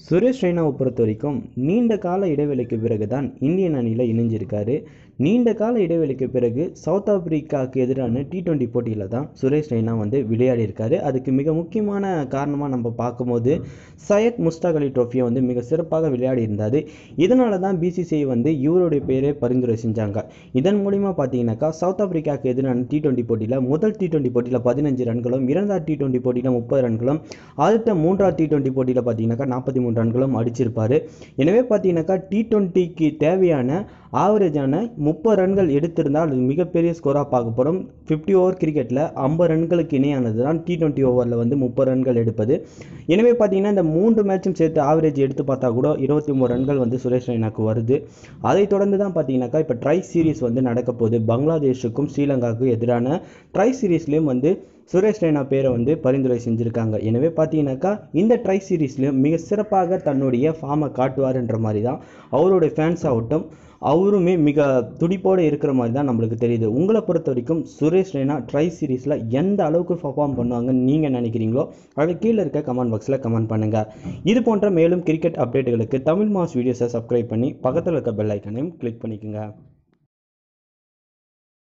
சுரேஷ் ரெய்னாவை பொறுத்த வரைக்கும் நீண்ட கால இடைவெளிக்கு பிறகு தான் இந்தியன் அணியில் இணைஞ்சிருக்காரு நீண்ட கால இடைவெளிக்கு பிறகு சவுத் ஆப்பிரிக்காவுக்கு எதிரான டி டுவெண்ட்டி போட்டியில் தான் சுரேஷ் ரெய்னா வந்து விளையாடியிருக்காரு அதுக்கு மிக முக்கியமான காரணமாக நம்ம பார்க்கும்போது சையத் முஸ்தாக் அலி ட்ரோஃபியை வந்து மிக சிறப்பாக விளையாடி இருந்தார் இதனால தான் பிசிசிஐ வந்து இவருடைய பேரே பரிந்துரை செஞ்சாங்க இதன் மூலிமா பார்த்தீங்கன்னாக்கா சவுத் ஆப்பிரிக்காவுக்கு எதிரான டி டுவெண்ட்டி போட்டியில் முதல் டி டுவெண்ட்டி போட்டியில் பதினஞ்சு ரன்களும் இரண்டாவது டி டுவெண்ட்டி போட்டியில் முப்பது ரன்களும் அடுத்த மூன்றாவது டி டுவெண்ட்டி போட்டியில் பார்த்தீங்கன்னாக்கா நாற்பத்தி மூணு ரன்களும் அடிச்சிருப்பார் எனவே பார்த்தீங்கன்னாக்கா டி டுவெண்ட்டிக்கு தேவையான ஆவரேஜான முப்பது ரன்கள் எடுத்திருந்தால் அது மிகப்பெரிய ஸ்கோராக பார்க்கப்படும் ஃபிஃப்டி ஓவர் கிரிக்கெட்டில் ஐம்பது ரன்களுக்கு இணையானது தான் டி டுவெண்ட்டி ஓவரில் வந்து முப்பது ரன்கள் எடுப்பது எனவே பார்த்தீங்கன்னா இந்த மூன்று மேட்சும் சேர்த்து ஆவரேஜ் எடுத்து பார்த்தா கூட இருபத்தி மூணு ரன்கள் வந்து சுரேஷ் ரெய்னாக்கு வருது அதை தொடர்ந்து தான் பார்த்தீங்கன்னாக்கா இப்போ ட்ரை சீரிஸ் வந்து நடக்க போகுது பங்களாதேஷுக்கும் ஸ்ரீலங்காவுக்கும் எதிரான ட்ரை சீரீஸ்லேயும் வந்து சுரேஷ் ரெய்னா பேரை வந்து பரிந்துரை செஞ்சுருக்காங்க எனவே பார்த்தீங்கன்னாக்கா இந்த ட்ரை சீரீஸ்லையும் மிக சிறப்பாக தன்னுடைய ஃபார்மை காட்டுவார்ன்ற மாதிரி தான் அவருடைய ஃபேன்ஸ் ஆகட்டும் அவருமே மிக துடிப்போடு இருக்கிற மாதிரி தான் நம்மளுக்கு தெரியுது உங்களை பொறுத்த வரைக்கும் சுரேஷ் ரெய்னா ட்ரை சீரீஸில் எந்த அளவுக்கு பர்ஃபார்ம் பண்ணுவாங்கன்னு நீங்கள் நினைக்கிறீங்களோ அதை கீழே இருக்க கமெண்ட் பாக்ஸில் கமெண்ட் பண்ணுங்கள் இது போன்ற மேலும் கிரிக்கெட் அப்டேட்டுகளுக்கு தமிழ் மாஸ் வீடியோஸை சப்ஸ்கிரைப் பண்ணி பக்கத்தில் இருக்க பெல் ஐக்கனையும் கிளிக் பண்ணிக்கோங்க